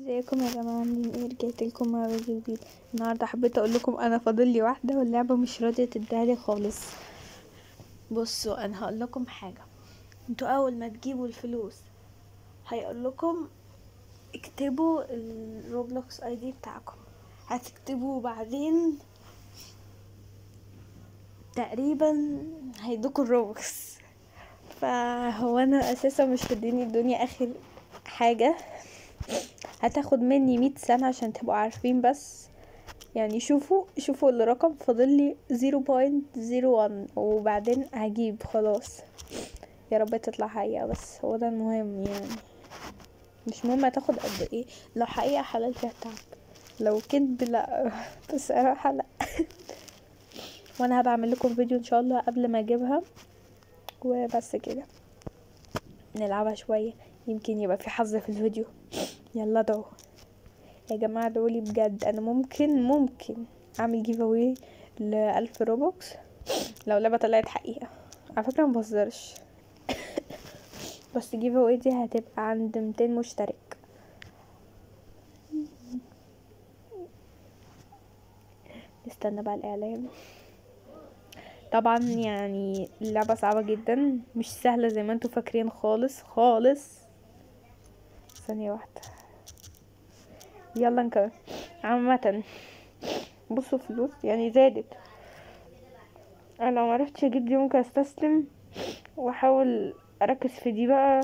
ازيكم يا جماعه عاملين ايه رجعت لكم مع فيديو جديد النهارده حبيت اقول لكم انا فاضل لي واحده واللعبه مش راضيه تديهالي خالص بصوا انا هقول لكم حاجه انتوا اول ما تجيبوا الفلوس هيقول لكم اكتبوا الروبلوكس اي دي بتاعكم هتكتبوا بعدين تقريبا هيدوكوا الروبوكس فهو انا اساسا مش مديني الدنيا اخر حاجه هتاخد مني مية سنة عشان تبقوا عارفين بس يعني شوفوا شوفوا الرقم فاضل لي زيرو بوينت زيرو وان وبعدين هجيب خلاص يا رب تطلع حقيقة بس هو ده المهم يعني مش مهم هتاخد قد ايه لو حقيقة حلال فيها تعب لو كدب لا بصراحة لا وانا هبقى اعمل لكم فيديو ان شاء الله قبل ما اجيبها وبس كده نلعبها شوية يمكن يبقى في حظ في الفيديو يلا ادعوا يا جماعة ادعوا لي بجد انا ممكن ممكن اعمل جيف اواي لألف روبوكس لو لعبة طلعت حقيقة على فكرة مبهزرش بس جيف اواي دي هتبقى عند ميتين مشترك نستنى بقى الاعلان طبعا يعني اللعبة صعبة جدا مش سهلة زي ما انتوا فاكرين خالص خالص ثانية واحدة يلا نكمل عامة بصوا فلوس يعني زادت انا لو معرفتش اجيب دي ممكن استسلم واحاول اركز في دي بقى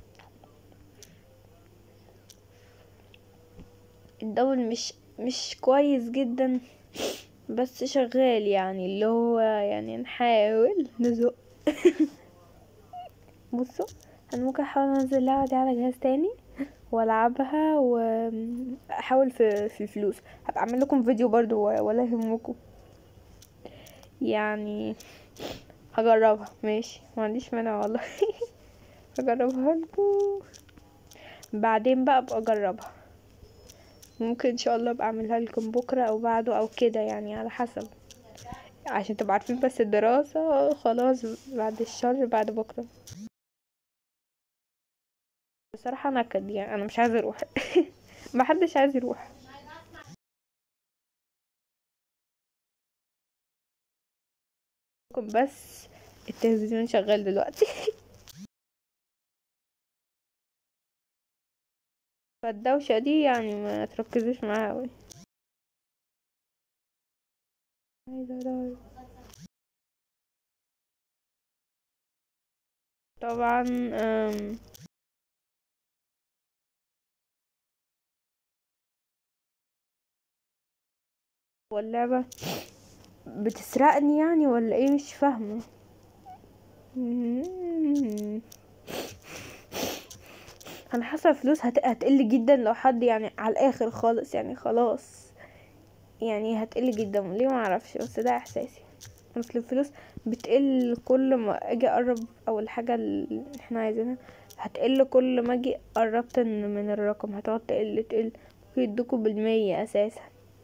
الدول مش مش كويس جدا بس شغال يعني اللي هو يعني نحاول نزق بصوا انا ممكن احاول انزل اللعبه دي على جهاز تاني والعبها واحاول في في الفلوس هبقى اعمل لكم فيديو برضو ولا يهمكم يعني هجربها ماشي ما عنديش مانع والله هجربها لكم بعدين بقى ابقى اجربها ممكن ان شاء الله ابقى اعملها لكم بكره او بعده او كده يعني على حسب عشان تبقوا عارفين بس الدراسه خلاص بعد الشر بعد بكره بصراحه نكد يعني انا مش عايزه اروح محدش عايز يروح بس التلفزيون شغال دلوقتي فالدوشة دي يعني ما تركزوش معاها اوي طبعا أم واللعبة بتسرقني يعني ولا ايه مش فاهمة انا حاسه الفلوس هت... هتقل جدا لو حد يعني على الاخر خالص يعني خلاص يعني هتقل جدا ليه ما اعرفش بس ده احساسي اصل الفلوس بتقل كل ما اجي اقرب او الحاجه اللي احنا عايزينها هتقل كل ما اجي قربت من الرقم هتقعد تقل تقل ممكن يدوكوا بالمية اساسا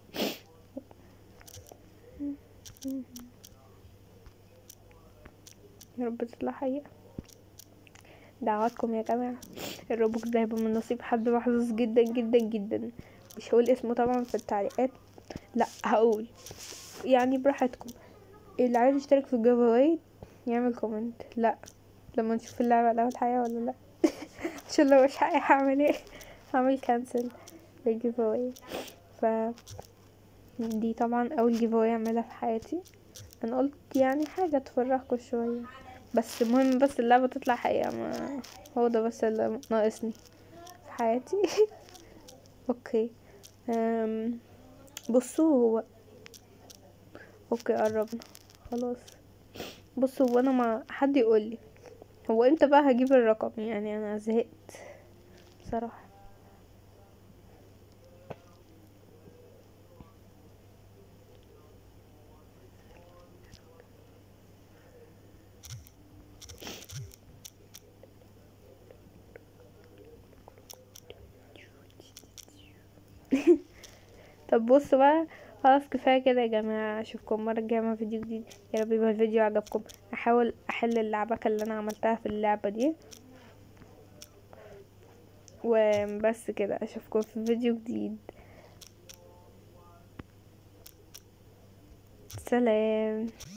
يا رب تطلع حقيقة دعواتكم يا جماعة الروبوكس ده هيبقى من نصيب حد محظوظ جدا جدا جدا مش هقول اسمه طبعا في التعليقات لا هقول يعني براحتكم اللي عايز يشترك في الجيف اواي يعمل كومنت لا لما نشوف اللعبة لو الحقيقة ولا لا عشان لو مش حقيقة هعمل ايه هعمل كانسل للجيف اواي ف دي طبعا اول جيف اواي اعملها في حياتي انا قلت يعني حاجة تفرحكم شوية بس المهم بس اللعبة تطلع حقيقة ما هو ده بس اللي ناقصني في حياتي اوكي أم... بصوا هو اوكي قربنا خلاص بصوا هو انا ما حد يقول لي هو امتى بقى هجيب الرقم يعني انا زهقت بصراحة طب بصوا بقى خلاص كفايه كده يا جماعه اشوفكم المره الجايه مع فيديو جديد يا رب يبقى الفيديو عجبكم احاول احل اللعبكه اللي انا عملتها في اللعبه دي وبس كده اشوفكم في فيديو جديد سلام